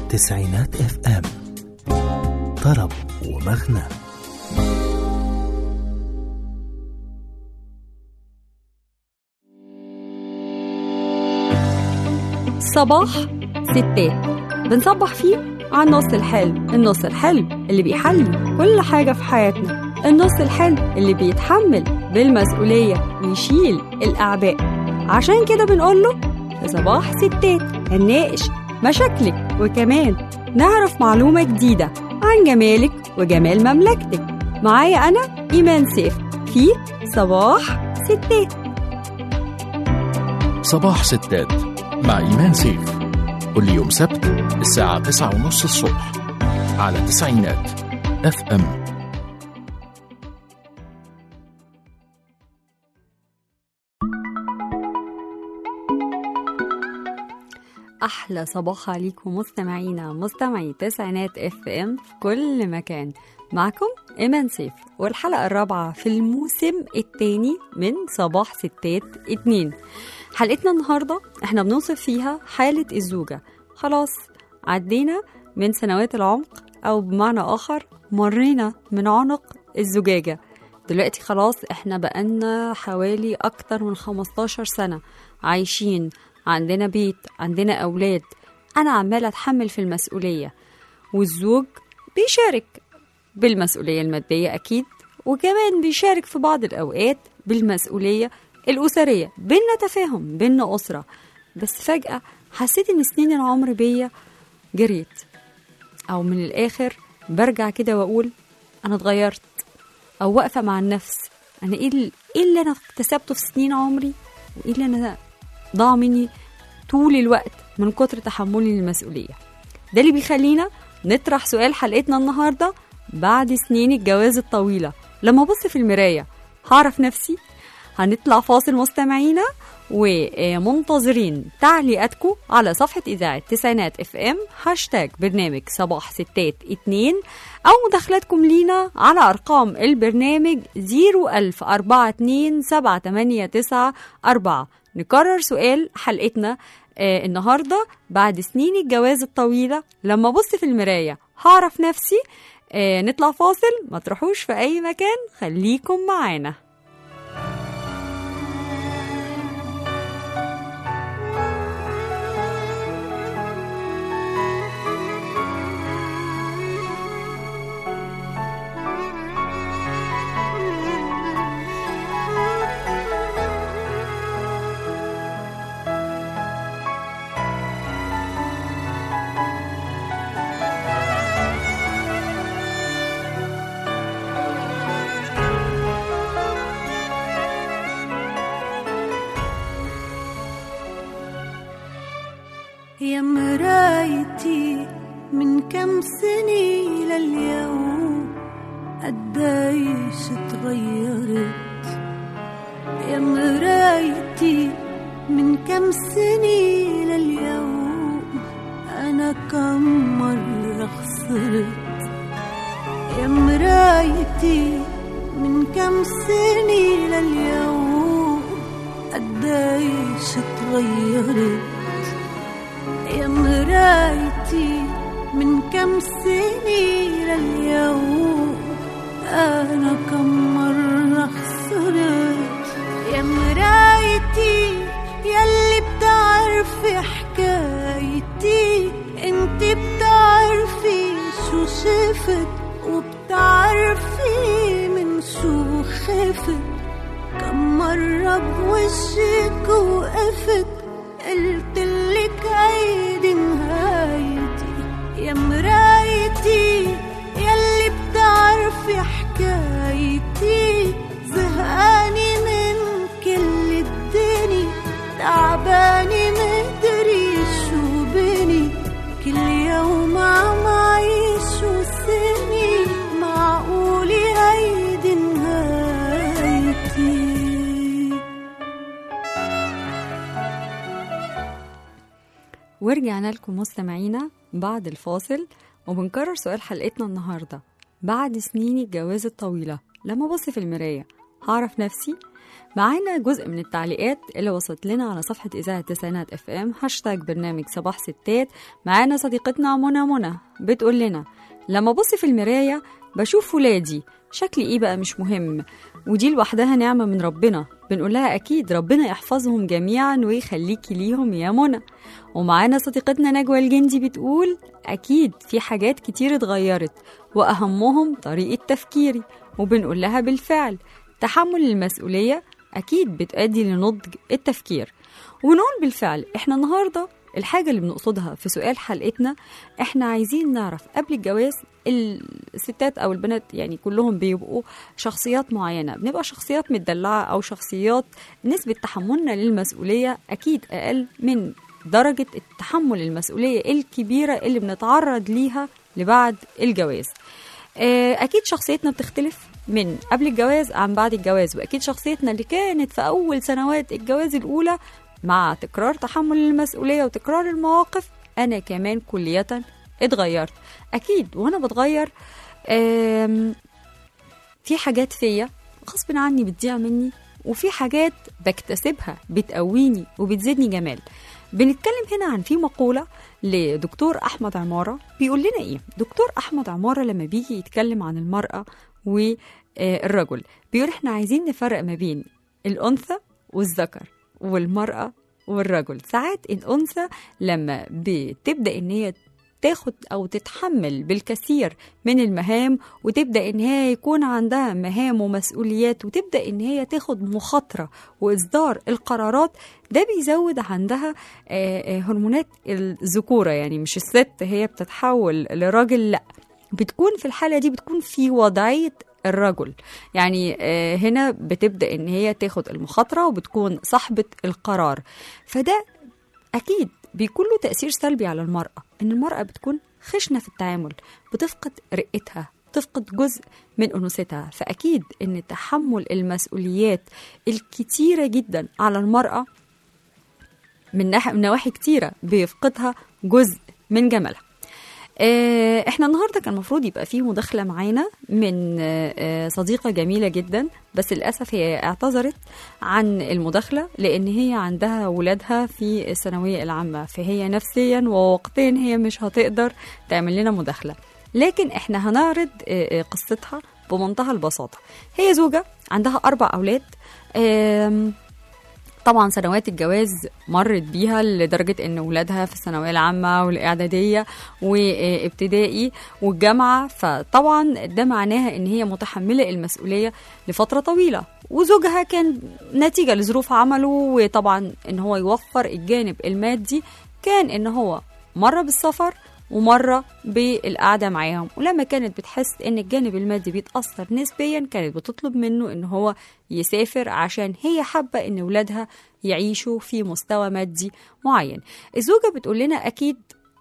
تسعينات اف ام طرب ومغنى صباح ستات بنصبح فيه على النص الحلو النص الحلو اللي بيحلي كل حاجة في حياتنا النص الحلو اللي بيتحمل بالمسؤولية ويشيل الأعباء عشان كده بنقول له في صباح ستات هنناقش مشاكلك وكمان نعرف معلومة جديدة عن جمالك وجمال مملكتك معايا أنا إيمان سيف في صباح ستات صباح ستات مع إيمان سيف كل يوم سبت الساعة تسعة ونص الصبح على تسعينات اف ام أحلى صباح عليكم مستمعينا مستمعي تسعينات اف ام في كل مكان معكم إيمان سيف والحلقة الرابعة في الموسم الثاني من صباح ستات اتنين حلقتنا النهاردة احنا بنوصف فيها حالة الزوجة خلاص عدينا من سنوات العمق أو بمعنى آخر مرينا من عنق الزجاجة دلوقتي خلاص احنا بقالنا حوالي أكتر من 15 سنة عايشين عندنا بيت عندنا أولاد أنا عمالة أتحمل في المسؤولية والزوج بيشارك بالمسؤولية المادية أكيد وكمان بيشارك في بعض الأوقات بالمسؤولية الأسرية بينا تفاهم بينا أسرة بس فجأة حسيت إن سنين العمر بيا جريت أو من الآخر برجع كده وأقول أنا اتغيرت أو واقفة مع النفس أنا إيه ال- إيه اللي أنا اكتسبته في سنين عمري وإيه اللي أنا ضاع مني طول الوقت من كتر تحملي للمسؤولية ده اللي بيخلينا نطرح سؤال حلقتنا النهاردة بعد سنين الجواز الطويلة لما أبص في المراية هعرف نفسي هنطلع فاصل مستمعينا ومنتظرين تعليقاتكم على صفحة إذاعة تسعينات اف ام هاشتاج برنامج صباح ستات اتنين أو مداخلاتكم لينا على أرقام البرنامج 01042 نكرر سؤال حلقتنا آه النهاردة بعد سنين الجواز الطويلة لما أبص في المراية هعرف نفسي آه نطلع فاصل ما تروحوش في أي مكان خليكم معانا يا مرايتي من كم سنة لليوم قديش اتغيرت يا مرايتي من كم سنة لليوم أنا كم مرة خسرت يا مرايتي من كم سنة لليوم قديش اتغيرت يا مرايتي من كم سنة لليوم أنا كم مرة خسرت يا مرايتي يلي بتعرفي حكايتي انت بتعرفي شو شفت وبتعرفي من شو خفت كم مرة بوشك وقفت قلتلك عيدي نهايتي يا مرايتي يلي بتعرفي حكايتي زهقاني من كل الدنيا تعباني مدري شو بني كل يوم عم عيش وسني معقولي هيدي نهايتي ورجعنا لكم مستمعينا بعد الفاصل وبنكرر سؤال حلقتنا النهاردة بعد سنين الجواز الطويلة لما أبص في المراية هعرف نفسي معانا جزء من التعليقات اللي وصلت لنا على صفحة إذاعة تسعينات اف ام هاشتاج برنامج صباح ستات معانا صديقتنا منى منى بتقول لنا لما بص في المراية بشوف ولادي شكلي ايه بقى مش مهم ودي لوحدها نعمة من ربنا بنقول لها أكيد ربنا يحفظهم جميعا ويخليكي ليهم يا منى ومعانا صديقتنا نجوى الجندي بتقول أكيد في حاجات كتير اتغيرت وأهمهم طريقة تفكيري وبنقول لها بالفعل تحمل المسؤولية أكيد بتؤدي لنضج التفكير ونقول بالفعل إحنا النهاردة الحاجة اللي بنقصدها في سؤال حلقتنا إحنا عايزين نعرف قبل الجواز الستات أو البنات يعني كلهم بيبقوا شخصيات معينة بنبقى شخصيات متدلعة أو شخصيات نسبة تحملنا للمسؤولية أكيد أقل من درجة التحمل المسؤولية الكبيرة اللي بنتعرض ليها لبعد الجواز آه، أكيد شخصيتنا بتختلف من قبل الجواز عن بعد الجواز وأكيد شخصيتنا اللي كانت في أول سنوات الجواز الأولى مع تكرار تحمل المسؤولية وتكرار المواقف أنا كمان كلية اتغيرت أكيد وأنا بتغير آم، في حاجات فيا غصب عني بتضيع مني وفي حاجات بكتسبها بتقويني وبتزيدني جمال بنتكلم هنا عن في مقولة لدكتور أحمد عمارة بيقول لنا إيه دكتور أحمد عمارة لما بيجي يتكلم عن المرأة والرجل بيقول إحنا عايزين نفرق ما بين الأنثى والذكر والمرأة والرجل ساعات الأنثى لما بتبدأ إن هي تاخد أو تتحمل بالكثير من المهام وتبدأ إن هي يكون عندها مهام ومسؤوليات وتبدأ إن هي تاخد مخاطرة وإصدار القرارات ده بيزود عندها آه، آه، هرمونات الذكورة يعني مش الست هي بتتحول لراجل لأ بتكون في الحالة دي بتكون في وضعية الرجل يعني آه، هنا بتبدأ إن هي تاخد المخاطرة وبتكون صاحبة القرار فده أكيد بيكون له تأثير سلبي على المرأة إن المرأة بتكون خشنة في التعامل بتفقد رقتها تفقد جزء من أنوثتها فأكيد إن تحمل المسؤوليات الكتيرة جدا على المرأة من ناحية من نواحي كتيرة بيفقدها جزء من جمالها آه، احنا النهارده كان المفروض يبقى فيه مداخله معانا من آه، آه، صديقه جميله جدا بس للاسف هي اعتذرت عن المداخله لان هي عندها ولادها في الثانويه العامه فهي نفسيا ووقتيا هي مش هتقدر تعمل لنا مداخله لكن احنا هنعرض آه، آه، قصتها بمنتهى البساطه هي زوجه عندها اربع اولاد آم، طبعا سنوات الجواز مرت بيها لدرجة ان ولادها في الثانوية العامة والاعدادية وابتدائي والجامعة فطبعا ده معناها ان هي متحملة المسؤولية لفترة طويلة وزوجها كان نتيجة لظروف عمله وطبعا ان هو يوفر الجانب المادي كان ان هو مرة بالسفر ومرة بالقعدة معاهم ولما كانت بتحس ان الجانب المادي بيتأثر نسبيا كانت بتطلب منه ان هو يسافر عشان هي حابة ان ولادها يعيشوا في مستوى مادي معين الزوجة بتقول لنا اكيد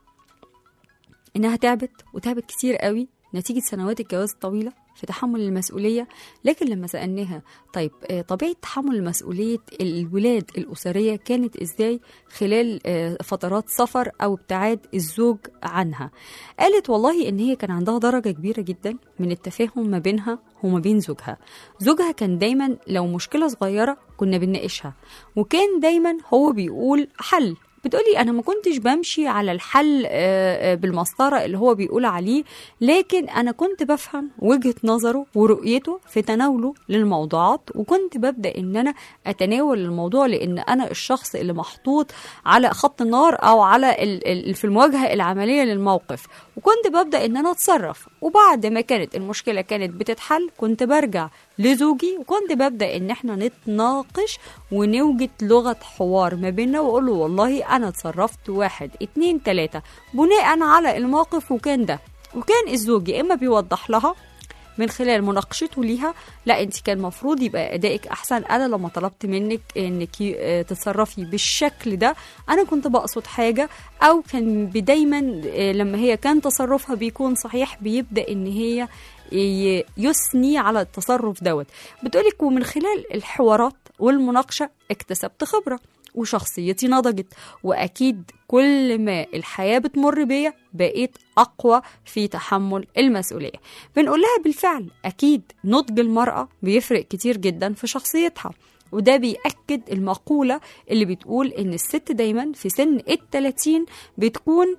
انها تعبت وتعبت كتير قوي نتيجة سنوات الجواز الطويلة في تحمل المسؤولية لكن لما سألناها طيب آه، طبيعة تحمل مسؤولية الولاد الأسرية كانت إزاي خلال آه، فترات سفر أو ابتعاد الزوج عنها قالت والله إن هي كان عندها درجة كبيرة جدا من التفاهم ما بينها وما بين زوجها زوجها كان دايما لو مشكلة صغيرة كنا بنناقشها وكان دايما هو بيقول حل بتقولي انا ما كنتش بمشي على الحل آه، آه، بالمسطره اللي هو بيقول عليه لكن انا كنت بفهم وجهه نظره ورؤيته في تناوله للموضوعات وكنت ببدا ان انا اتناول الموضوع لان انا الشخص اللي محطوط على خط النار او على ال- ال- في المواجهه العمليه للموقف وكنت ببدا ان انا اتصرف وبعد ما كانت المشكله كانت بتتحل كنت برجع لزوجي وكنت ببدا ان احنا نتناقش ونوجد لغه حوار ما بيننا واقول له والله انا اتصرفت واحد اتنين تلاته بناء على الموقف وكان ده وكان الزوج يا اما بيوضح لها من خلال مناقشته ليها لا انت كان المفروض يبقى ادائك احسن انا لما طلبت منك انك ي- آه، تتصرفي بالشكل ده انا كنت بقصد حاجه او كان دايما آه، لما هي كان تصرفها بيكون صحيح بيبدا ان هي ي- يثني على التصرف دوت بتقولك ومن خلال الحوارات والمناقشه اكتسبت خبره وشخصيتي نضجت واكيد كل ما الحياه بتمر بيا بقيت اقوى في تحمل المسؤوليه بنقول لها بالفعل اكيد نضج المراه بيفرق كتير جدا في شخصيتها وده بيأكد المقولة اللي بتقول إن الست دايما في سن التلاتين بتكون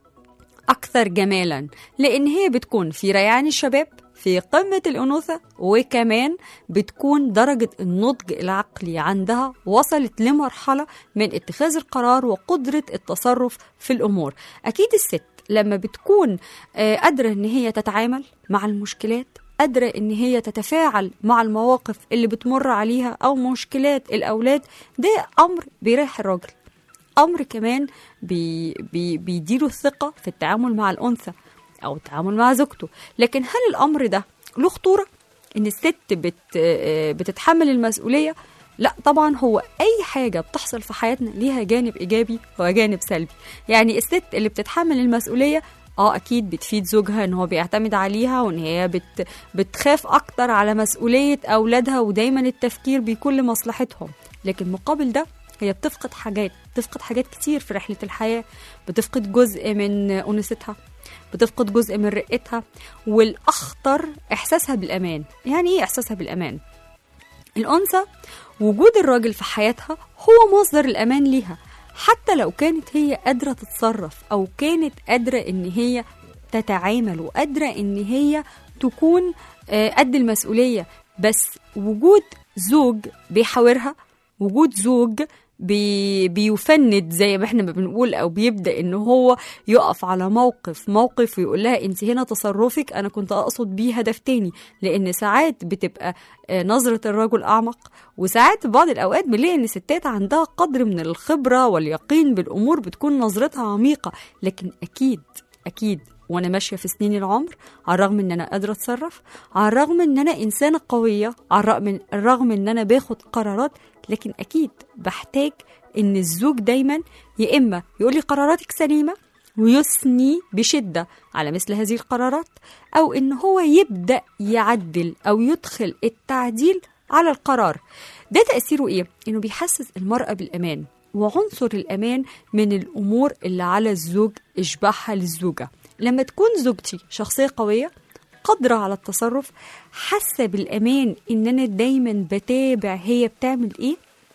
أكثر جمالا لأن هي بتكون في ريعان الشباب في قمة الأنوثة وكمان بتكون درجة النضج العقلي عندها وصلت لمرحلة من اتخاذ القرار وقدرة التصرف في الأمور أكيد الست لما بتكون آه، قادرة إن هي تتعامل مع المشكلات قادرة إن هي تتفاعل مع المواقف اللي بتمر عليها أو مشكلات الأولاد ده أمر بيريح الراجل امر كمان بي بي بيديله الثقه في التعامل مع الانثى او التعامل مع زوجته لكن هل الامر ده له خطوره ان الست بت آه، بتتحمل المسؤوليه لا طبعا هو اي حاجه بتحصل في حياتنا ليها جانب ايجابي وجانب سلبي يعني الست اللي بتتحمل المسؤوليه اه اكيد بتفيد زوجها ان هو بيعتمد عليها وان هي بت بتخاف اكتر على مسؤوليه اولادها ودايما التفكير بيكون لمصلحتهم لكن مقابل ده هي بتفقد حاجات بتفقد حاجات كتير في رحلة الحياة بتفقد جزء من أنوثتها بتفقد جزء من رقتها والأخطر إحساسها بالأمان يعني إيه إحساسها بالأمان؟ الأنثى وجود الراجل في حياتها هو مصدر الأمان ليها حتى لو كانت هي قادرة تتصرف أو كانت قادرة إن هي تتعامل وقادرة إن هي تكون آه، قد المسؤولية بس وجود زوج بيحاورها وجود زوج بي بيفند زي ما احنا ما بنقول او بيبدا ان هو يقف على موقف موقف ويقول لها انت هنا تصرفك انا كنت اقصد بيه هدف تاني لان ساعات بتبقى آه، نظره الرجل اعمق وساعات في بعض الاوقات بنلاقي ان الستات عندها قدر من الخبره واليقين بالامور بتكون نظرتها عميقه لكن اكيد اكيد وانا ماشيه في سنين العمر على الرغم ان انا قادره اتصرف على الرغم ان انا انسانه قويه على الرغم الرغم ان انا باخد قرارات لكن اكيد بحتاج ان الزوج دايما يا اما يقول لي قراراتك سليمه ويثني بشده على مثل هذه القرارات او ان هو يبدا يعدل او يدخل التعديل على القرار ده تاثيره ايه انه بيحسس المراه بالامان وعنصر الامان من الامور اللي على الزوج اشباعها للزوجه لما تكون زوجتي شخصيه قويه قادرة على التصرف حاسة بالأمان إن أنا دايما بتابع هي بتعمل إيه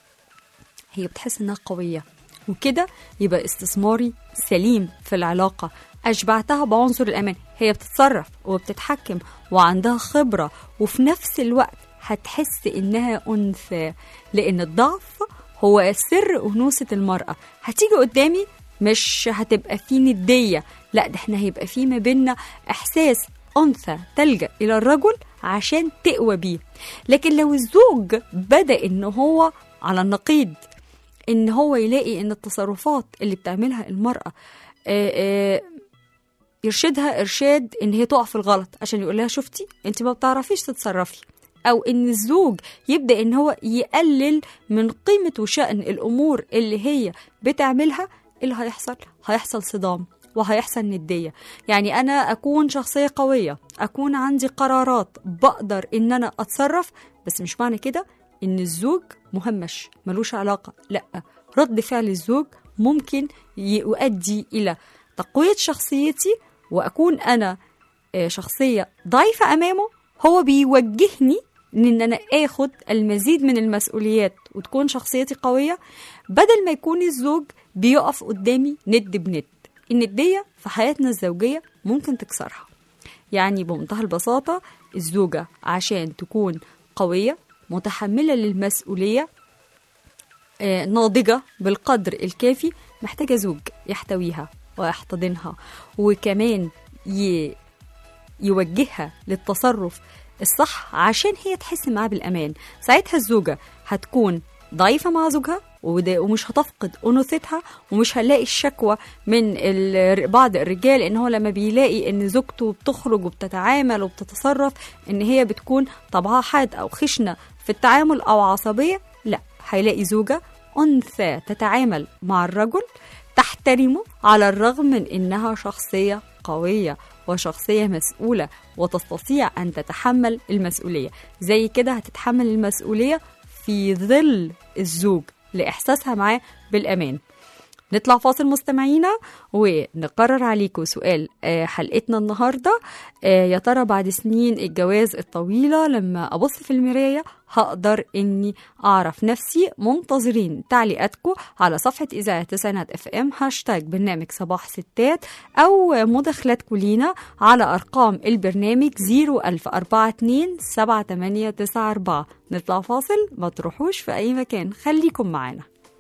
هي بتحس إنها قوية وكده يبقى استثماري سليم في العلاقة أشبعتها بعنصر الأمان هي بتتصرف وبتتحكم وعندها خبرة وفي نفس الوقت هتحس إنها أنثى لأن الضعف هو سر أنوثة المرأة هتيجي قدامي مش هتبقى فيه ندية لا ده احنا هيبقى فيه ما بينا إحساس أنثى تلجأ إلى الرجل عشان تقوى بيه لكن لو الزوج بدأ إن هو على النقيض إن هو يلاقي إن التصرفات اللي بتعملها المرأة آه، آه، يرشدها إرشاد إن هي تقع في الغلط عشان يقول لها شفتي أنت ما بتعرفيش تتصرفي أو إن الزوج يبدأ إن هو يقلل من قيمة وشأن الأمور اللي هي بتعملها إيه اللي هيحصل هيحصل صدام وهيحصل ندية يعني أنا أكون شخصية قوية أكون عندي قرارات بقدر إن أنا أتصرف بس مش معنى كده إن الزوج مهمش ملوش علاقة لأ رد فعل الزوج ممكن يؤدي إلى تقوية شخصيتي وأكون أنا آه، شخصية ضعيفة أمامه هو بيوجهني ان انا اخد المزيد من المسؤوليات وتكون شخصيتي قويه بدل ما يكون الزوج بيقف قدامي ند بند النديه في حياتنا الزوجيه ممكن تكسرها يعني بمنتهى البساطه الزوجه عشان تكون قويه متحمله للمسؤوليه آه، ناضجه بالقدر الكافي محتاجه زوج يحتويها ويحتضنها وكمان ي... يوجهها للتصرف الصح عشان هي تحس معاه بالأمان ساعتها الزوجة هتكون ضعيفة مع زوجها وده- ومش هتفقد أنوثتها ومش هنلاقي الشكوى من ال- بعض الرجال ان هو لما بيلاقي ان زوجته بتخرج وبتتعامل وبتتصرف ان هي بتكون طبعها حاد او خشنة في التعامل او عصبية لا هيلاقي زوجة أنثى تتعامل مع الرجل تحترمه على الرغم من انها شخصيه قويه وشخصيه مسؤوله وتستطيع ان تتحمل المسؤوليه زي كده هتتحمل المسؤوليه في ظل الزوج لاحساسها معاه بالامان نطلع فاصل مستمعينا ونقرر عليكم سؤال آه، حلقتنا النهارده آه، يا ترى بعد سنين الجواز الطويله لما ابص في المرايه هقدر اني اعرف نفسي منتظرين تعليقاتكم على صفحه اذاعه تسعينات اف ام هاشتاج برنامج صباح ستات او مداخلاتكم لينا على ارقام البرنامج 01042 7894 نطلع فاصل ما تروحوش في اي مكان خليكم معانا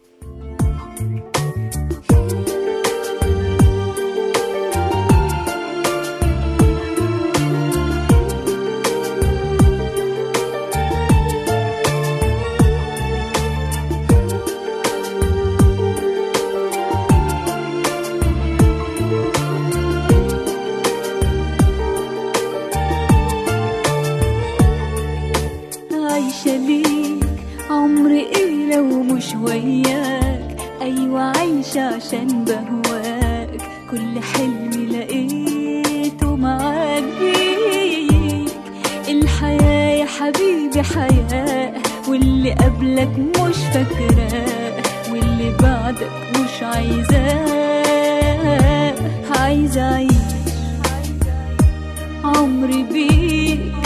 عايشة ليك عمري ايه لو مش وياك ايوه عايشة عشان بهواك كل حلمي لقيته معاك بيك الحياة يا حبيبي حياة واللي قبلك مش فاكراه واللي بعدك مش عايزاه عايزة أعيش عمري بيك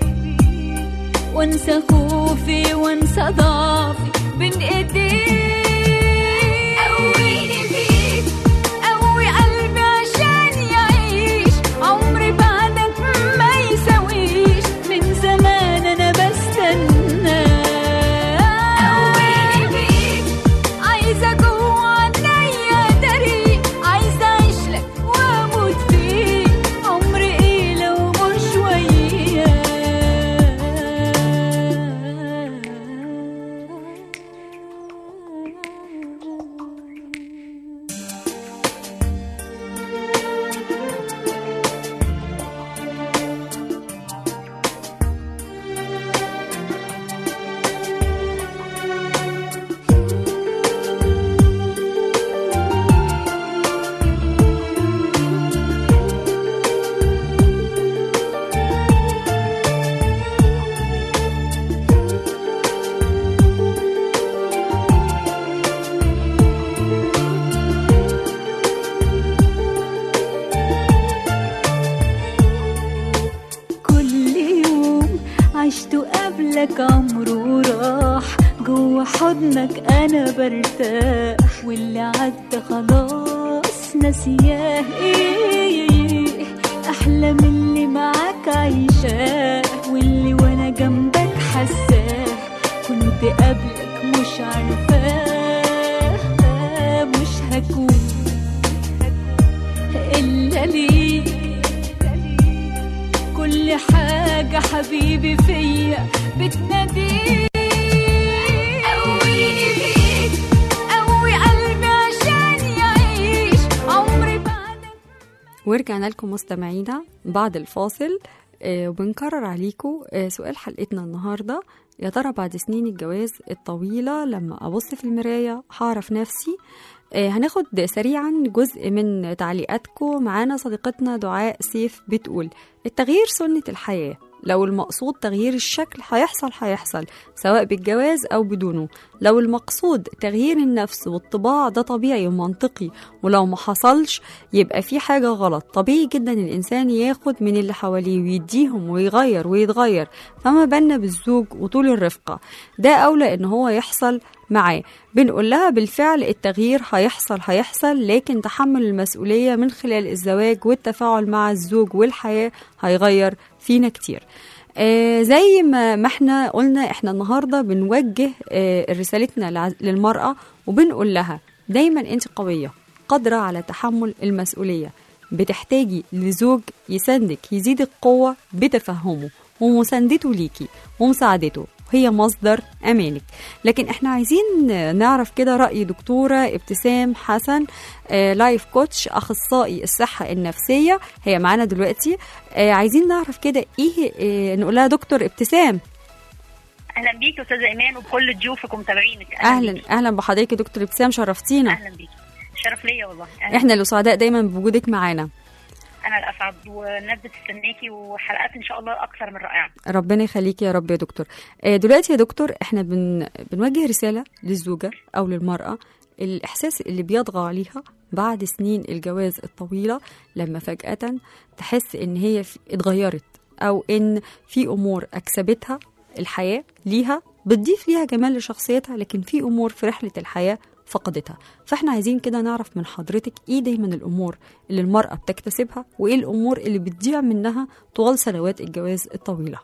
وانسى خوفي وانسى ضعفي بين ايديك قويني فيك قوي قلبي عشان يعيش عمري بعدك ما يساويش من زمان انا بستنى قويني فيك عايزه جوه عينيا داري عايزه اعيش لك واموت فيك عمري ايه لو مش وياك كل يوم عشته قبلك عمره راح جوه حضنك انا برتاح واللي عدى خلاص ناسياه ايه احلى من اللي معاك عايشاه واللي وانا جنبك حساه كنت قبلك مش عارفاه مش هكون الا ليك كل حاجة حبيبي فيا بتناديك قويني فيك قوي قلبي عشان يعيش عمري بعدك ورجعنا لكم مستمعينا بعد الفاصل آه، وبنكرر عليكم آه، سؤال حلقتنا النهارده يا ترى بعد سنين الجواز الطويلة لما أبص في المراية هعرف نفسي آه، هناخد سريعا جزء من تعليقاتكم معانا صديقتنا دعاء سيف بتقول التغيير سنة الحياة لو المقصود تغيير الشكل هيحصل هيحصل سواء بالجواز أو بدونه لو المقصود تغيير النفس والطباع ده طبيعي ومنطقي ولو ما حصلش يبقى في حاجة غلط طبيعي جدا الإنسان ياخد من اللي حواليه ويديهم ويغير ويتغير فما بالنا بالزوج وطول الرفقة ده أولى إن هو يحصل معاه بنقول لها بالفعل التغيير هيحصل هيحصل لكن تحمل المسؤولية من خلال الزواج والتفاعل مع الزوج والحياة هيغير فينا كتير آه زي ما ما احنا قلنا احنا النهارده بنوجه آه رسالتنا لع- للمرأة وبنقول لها دايما انت قوية قادرة على تحمل المسؤولية بتحتاجي لزوج يساندك يزيدك قوة بتفهمه ومساندته ليكي ومساعدته هي مصدر امانك لكن احنا عايزين نعرف كده راي دكتوره ابتسام حسن آه، لايف كوتش اخصائي الصحه النفسيه هي معانا دلوقتي آه، عايزين نعرف كده ايه آه، نقول لها دكتور ابتسام اهلا بيك يا استاذه ايمان وبكل ضيوفك ومتابعينك اهلا بيك. اهلا بحضرتك يا دكتور ابتسام شرفتينا اهلا بيك شرف ليا والله أهلاً. احنا اللي سعداء دايما بوجودك معانا انا الاسعد والناس بتستناكي وحلقات ان شاء الله اكثر من رائعه ربنا يخليكي يا رب يا دكتور آه، دلوقتي يا دكتور احنا بن... بنوجه رسالة للزوجة أو للمرأة الإحساس اللي بيطغى عليها بعد سنين الجواز الطويلة لما فجأة تحس إن هي في- اتغيرت أو إن في أمور أكسبتها الحياة ليها بتضيف ليها جمال لشخصيتها لكن في أمور في رحلة الحياة فقدتها فاحنا عايزين كده نعرف من حضرتك ايه دايما الامور اللي المرأة بتكتسبها وايه الامور اللي بتضيع منها طوال سنوات الجواز الطويلة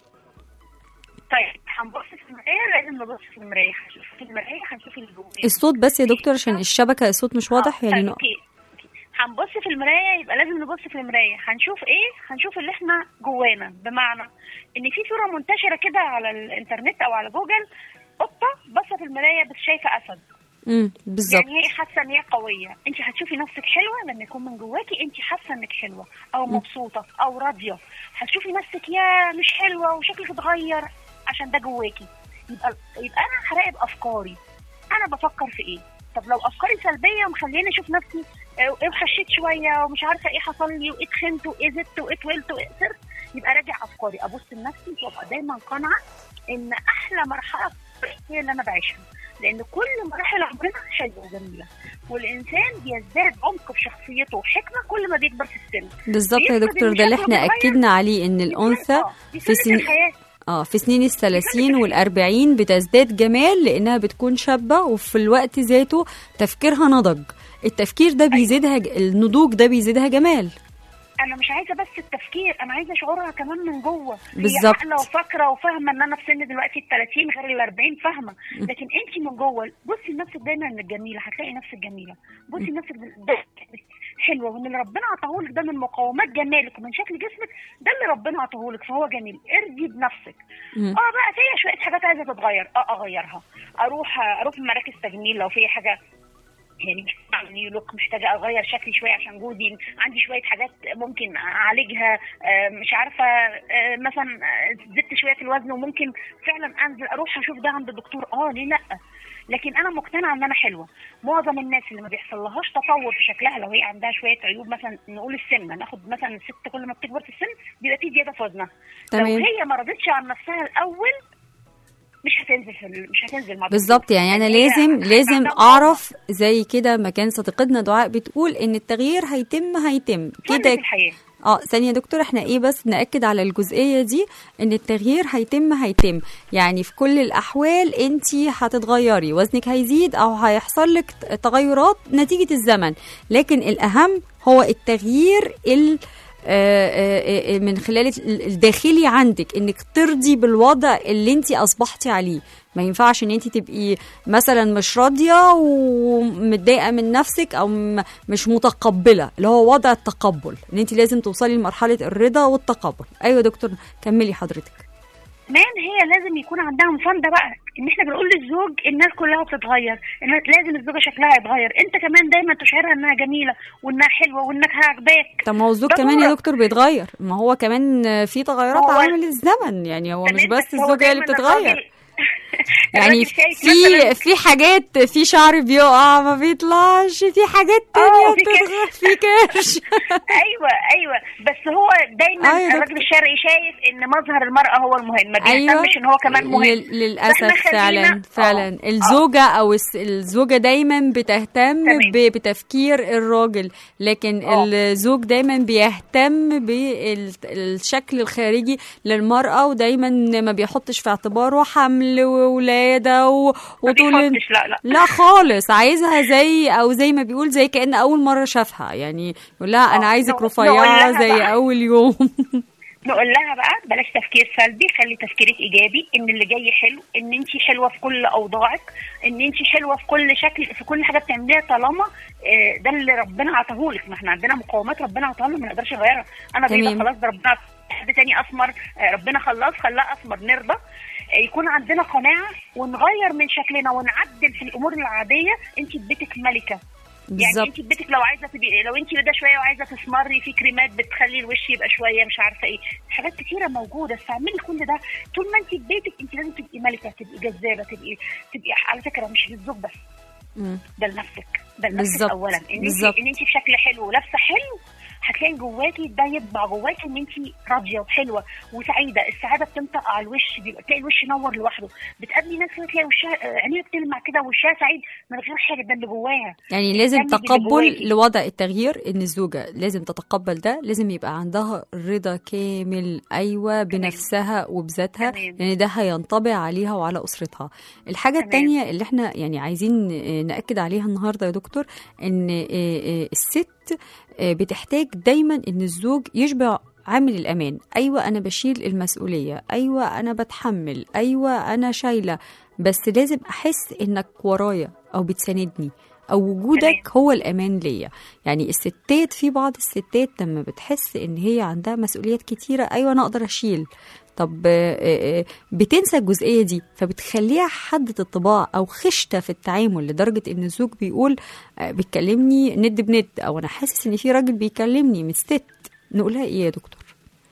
طيب هنبص في المرايه لازم نبص في المرايه هنشوف في المرايه هنشوف اللي جوانا الصوت بس يا دكتور عشان الشبكة الصوت مش واضح آه، يعني طيب، نق- اوكي أوكي. هنبص في المرايه يبقى لازم نبص في المرايه هنشوف ايه هنشوف اللي احنا جوانا بمعنى ان في صوره منتشره كده على الانترنت او على جوجل قطه باصه في المرايه بس شايفه اسد امم بالظبط يعني هي حاسه ان هي قويه انت هتشوفي نفسك حلوه لما يكون من جواكي انت حاسه انك حلوه او مبسوطه او راضيه هتشوفي نفسك يا مش حلوه وشكلك اتغير عشان ده جواكي يبقى يبقى انا هراقب افكاري انا بفكر في ايه طب لو افكاري سلبيه ومخليني اشوف نفسي آه، ايه خشيت شويه ومش عارفه ايه حصل لي وايه تخنت وايه زدت وايه طولت وايه قصرت يبقى راجع افكاري ابص لنفسي وابقى دايما قانعه ان احلى مرحله هي اللي انا بعيشها لان كل مراحل عمرنا حلوه وجميله والانسان بيزداد عمق في شخصيته وحكمه كل ما بيكبر في السن بالظبط يا بيفقد دكتور إن ده اللي شكله احنا بيتغير. اكدنا عليه ان الانثى آه، في بيسلك سن الحياه اه في سنين الثلاثين والأربعين بتزداد جمال لأنها بتكون شابة وفي الوقت ذاته تفكيرها نضج التفكير ده بيزيدها ج- النضوج ده بيزيدها جمال انا مش عايزه بس التفكير انا عايزه شعورها كمان من جوه بالظبط. هي عاقله وفاكره وفاهمه ان انا في سن دلوقتي ال 30 غير ال 40 فاهمه لكن انت من جوه بصي لنفسك دايما انك جميله هتلاقي نفسك جميله بصي لنفسك ده حلوه وان اللي ربنا عطاهولك ده من مقومات جمالك ومن شكل جسمك ده اللي ربنا عطاهولك فهو جميل ارضي بنفسك مم. اه بقى فيا شويه حاجات عايزه تتغير اه اغيرها اروح اروح مراكز تجميل لو في حاجه يعني مش نيو لوك محتاجه اغير شكلي شويه عشان جوزي عندي شويه حاجات ممكن اعالجها آه، مش عارفه آه، مثلا آه، زدت شويه في الوزن وممكن فعلا انزل اروح اشوف ده عند الدكتور اه ليه لا لكن انا مقتنعه ان انا حلوه معظم الناس اللي ما بيحصلهاش تطور في شكلها لو هي عندها شويه عيوب مثلا نقول السمنه ناخد مثلا الست كل ما بتكبر في السن بيبقى في زياده في وزنها لو تمام. هي ما رضتش عن نفسها الاول مش هتنزل في ال- مش هتنزل مع بالظبط الدكتور. يعني أنا هي لازم هتبقى لازم عندها مقاومة. أعرف زي كده ما كان صديقتنا دعاء بتقول إن التغيير هيتم هيتم سنة كده الحياه اه ثانية يا دكتور احنا ايه بس نأكد على الجزئية دي ان التغيير هيتم هيتم يعني في كل الاحوال انت هتتغيري وزنك هيزيد او هيحصل لك تغيرات نتيجة الزمن لكن الاهم هو التغيير ال آه، آه، آه، من خلال ال- الداخلي عندك انك ترضي بالوضع اللي انت اصبحتي عليه ما ينفعش ان انت تبقي مثلا مش راضيه ومتضايقه من نفسك او م- مش متقبله اللي هو وضع التقبل ان انت لازم توصلي لمرحله الرضا والتقبل ايوه يا دكتور كملي حضرتك كمان هي لازم يكون عندها مسانده بقى ان احنا بنقول للزوج الناس كلها بتتغير ان لازم الزوجه شكلها يتغير انت كمان دايما تشعرها انها جميله وانها حلوه وانك عاجباك طب ما هو الزوج ده كمان يا دورك. دكتور بيتغير ما هو كمان في تغيرات هو- عامل الزمن يعني هو مش تمام، بس هو الزوجه هي اللي دايماً بتتغير الراجل- يعني الراجل شايف في مثلاً في حاجات في شعر بيقع ما بيطلعش في حاجات تانية في بتتغير في كرش ايوه ايوه بس هو دايما أيوة يا الراجل الشرقي شايف ان مظهر المراه هو المهم ما ايوه بيهتمش ان هو كمان مهم لل- للاسف فإحنا خلينا- فعلا فعلا آه، الزوجه او الس- الزوجه دايما بتهتم تمام. ب- بتفكير الراجل لكن آه. الزوج دايما بيهتم بالشكل الخارجي للمراه ودايما ما بيحطش في اعتباره حمل وولاده و- ما وطول بيحطش لا لا لا خالص عايزها زي او زي ما بيقول زي كأن اول مره شافها يعني يقول لها انا آه، عايزك نقول- رفيعه نقول لها زي بقى. اول يوم نقول لها بقى بلاش تفكير سلبي خلي تفكيرك ايجابي ان اللي جاي حلو ان انت حلوه في كل اوضاعك ان انت حلوه في كل شكل في كل حاجه بتعمليها طالما آه، ده اللي ربنا عطاهولك ما احنا عندنا مقومات ربنا عطاها لنا ما نقدرش نغيرها انا بيضه تمام. خلاص ده ربنا حد تاني اسمر آه، ربنا خلاص خلاه اسمر نرضى آه، يكون عندنا قناعه ونغير من شكلنا ونعدل في الامور العاديه انت في بيتك ملكه يعني بالظبط انت في بيتك لو عايزه تبقي لو انت بدا شويه وعايزه تسمري في كريمات بتخلي الوش يبقى شويه مش عارفه ايه حاجات كتيره موجوده استعملي كل ده طول ما انت في بيتك انت لازم تبقي ملكه تبقي جذابه تبقي تبقي على فكره مش للزوج بس مم. ده لنفسك ده لنفسك بالظبط. اولا ان انت بالظبط. ان انت في شكل حلو ولابسه حلو هتلاقي جواكي ده يطبع جواكي ان انت راضيه وحلوه وسعيده السعاده بتنطق على الوش بيبقى تلاقي الوش ينور لوحده بتقابلي ناس كده تلاقي وشها آه، عينيها بتلمع كده وشها سعيد من غير حاجه ده اللي جواها يعني لازم اهتمي باللي تقبل جواكي. لوضع التغيير ان الزوجه لازم تتقبل ده لازم يبقى عندها رضا كامل ايوه بنفسها وبذاتها تمام. لان ده هينطبع عليها وعلى اسرتها الحاجه تمام. التانية اللي احنا يعني عايزين آه، ناكد عليها النهارده يا دكتور ان آه، آه، الست آه، بتحتاج دايما ان الزوج يشبع عامل الامان ايوه انا بشيل المسؤوليه ايوه انا بتحمل ايوه انا شايله بس لازم احس انك ورايا او بتساندني او وجودك هو الامان ليا يعني الستات في بعض الستات لما بتحس ان هي عندها مسؤوليات كتيره ايوه انا اقدر اشيل طب آه، آه، آه، بتنسى الجزئيه دي فبتخليها حدة الطباع او خشته في التعامل لدرجه ان الزوج بيقول آه، بتكلمني ند بند او انا حاسس ان في راجل بيكلمني مش ست نقولها ايه يا دكتور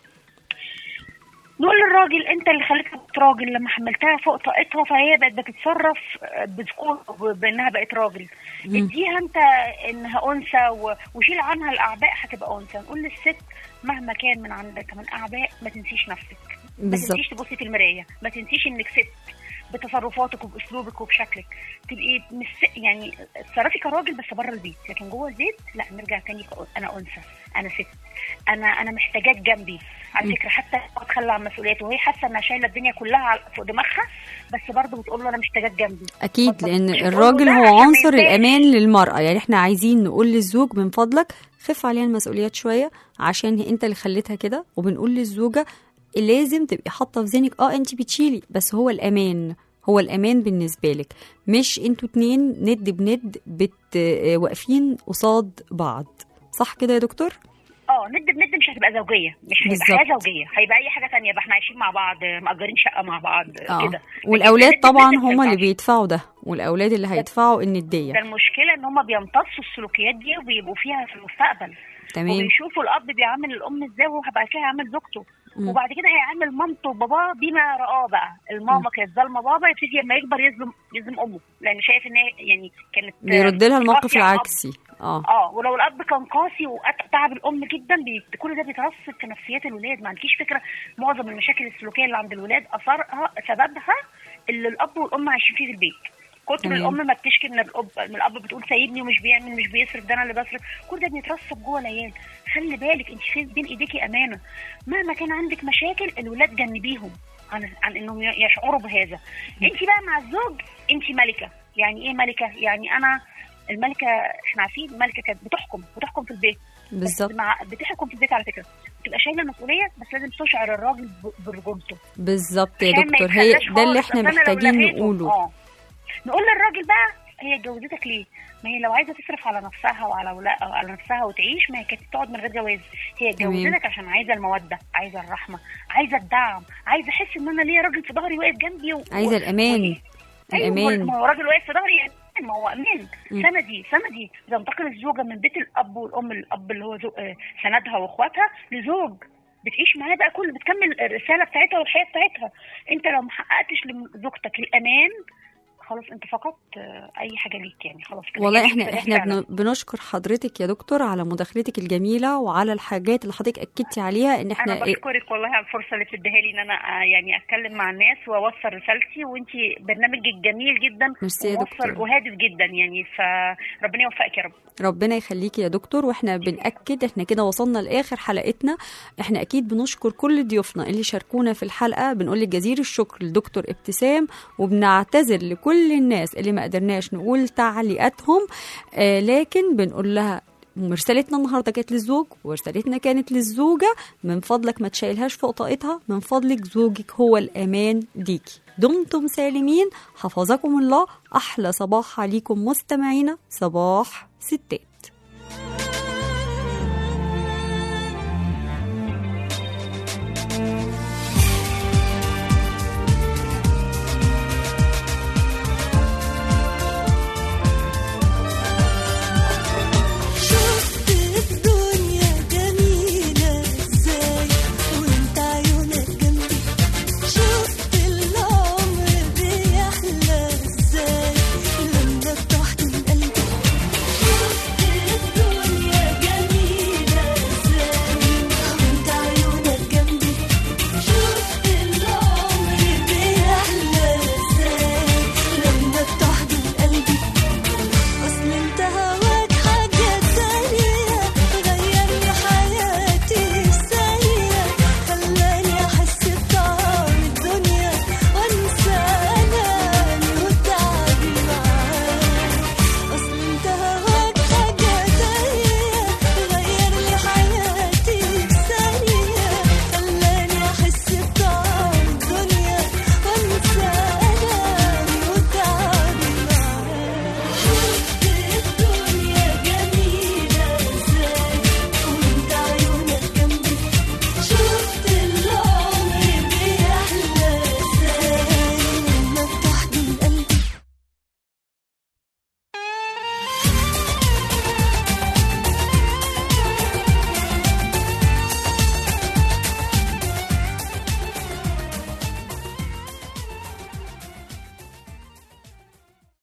نقول للراجل انت اللي خليتها بقت راجل لما حملتها فوق طاقتها فهي بقت بتتصرف بذكور بانها بقت راجل اديها انت انها انثى و- وشيل عنها الاعباء هتبقى انثى نقول للست مهما كان من عندك من اعباء ما تنسيش نفسك ما بالظبط. تنسيش تبصي في المرايه ما تنسيش انك ست بتصرفاتك وباسلوبك وبشكلك تبقي مش س- يعني تصرفي كراجل بس بره البيت لكن جوه البيت لا نرجع تاني كأ- انا انثى انا ست انا انا محتاجاك جنبي على فكره حتى لو اتخلى عن مسؤوليته وهي حاسه انها شايله الدنيا كلها على- فوق دماغها بس برضه بتقول له انا محتاجاك جنبي اكيد اتفضل. لان مش بتقول الراجل له لا هو عشان ما عنصر ينساش. الامان للمراه يعني احنا عايزين نقول للزوج من فضلك خف عليها المسؤوليات شويه عشان انت اللي خليتها كده وبنقول للزوجه لازم تبقي حاطه في ذهنك اه انت بتشيلي بس هو الامان هو الامان بالنسبه لك مش انتوا اتنين ند بند بت آه، واقفين قصاد بعض صح كده يا دكتور اه ند بند مش هتبقى زوجيه مش هيبقى بالظبط. حياه زوجيه هيبقى اي حاجه تانية يبقى احنا عايشين مع بعض مأجرين شقه مع بعض اه كده والاولاد لكن ند طبعا بند ما هما اللي ينفعش. بيدفعوا ده والاولاد اللي هيدفعوا النديه ده المشكله ان هم بيمتصوا السلوكيات دي وبيبقوا فيها في المستقبل تمام وبيشوفوا الاب بيعامل الام ازاي وهو بعد كده هيعامل زوجته مم. وبعد كده هيعامل مامته وباباه بما رآه بقى الماما كانت ظالمه بابا يبتدي لما يكبر يظلم يظلم امه لان شايف ان هي يعني كانت بيرد لها الموقف قاسية على الأب. العكسي اه اه ولو الاب كان قاسي وتعب الام جدا بي... كل ده بيترسب في نفسيات الولاد ما عندكيش فكره معظم المشاكل السلوكيه اللي عند الولاد اثرها سببها اللي الاب والام عايشين فيه في البيت كتر تمام. الام ما بتشكي من الاب من الاب بتقول سايبني ومش بيعمل مش بيصرف ده انا اللي بصرف كل ده بيترسب جوه العيال خلي بالك انت في بين ايديكي امانه مهما كان عندك مشاكل الولاد جنبيهم عن عن انهم ي- يشعروا بهذا انت بقى مع الزوج انت ملكه يعني ايه ملكه يعني انا الملكه احنا عارفين الملكه كانت بتحكم بتحكم في البيت بس بالظبط مع بتحكم في البيت على فكره بتبقى شايله مسؤوليه بس لازم تشعر الراجل ب- برجولته بالظبط يا عشان ما دكتور هي يتخلاش ده اللي خالص. احنا أصل أنا لو محتاجين لغيته- نقوله اه نقول للراجل بقى هي اتجوزتك ليه؟ ما هي لو عايزه تصرف على نفسها وعلى ولا على نفسها وتعيش ما هي كانت تقعد من غير جواز هي تمام. اتجوزتك عشان عايزه الموده عايزه الرحمه عايزه الدعم عايزه احس ان انا ليا راجل في ظهري واقف جنبي و... عايزه الامان ايوه الامان ما هو راجل واقف في ظهري يعني ما هو امان مم. سندي سندي تنتقل الزوجه من بيت الاب والام الاب اللي هو زو... آه، سندها واخواتها لزوج بتعيش معاه بقى كل بتكمل الرساله بتاعتها والحياه بتاعتها انت لو ما حققتش لزوجتك الامان خلاص انت فقدت آه، اي حاجه ليك يعني خلاص كده والله هي احنا كده احنا فعلا. بن- بنشكر حضرتك يا دكتور على مداخلتك الجميله وعلى الحاجات اللي حضرتك اكدتي عليها ان احنا انا إيه بشكرك والله على الفرصه اللي بتديها لي ان انا آه، يعني اتكلم مع الناس واوصل رسالتي وانت برنامجك جميل جدا ميرسي يا وموصل دكتور. وهادف جدا يعني فربنا يوفقك يا رب ربنا يخليكي يا دكتور واحنا بنأكد احنا كده وصلنا لآخر حلقتنا احنا اكيد بنشكر كل ضيوفنا اللي شاركونا في الحلقة بنقول لك جزيل الشكر لدكتور ابتسام وبنعتذر لكل الناس اللي ما قدرناش نقول تعليقاتهم آه لكن بنقول لها رسالتنا النهارده كانت للزوج ورسالتنا كانت للزوجه من فضلك ما تشيلهاش فوق طاقتها من فضلك زوجك هو الامان ليكي دمتم سالمين حفظكم الله احلى صباح عليكم مستمعينا صباح ستات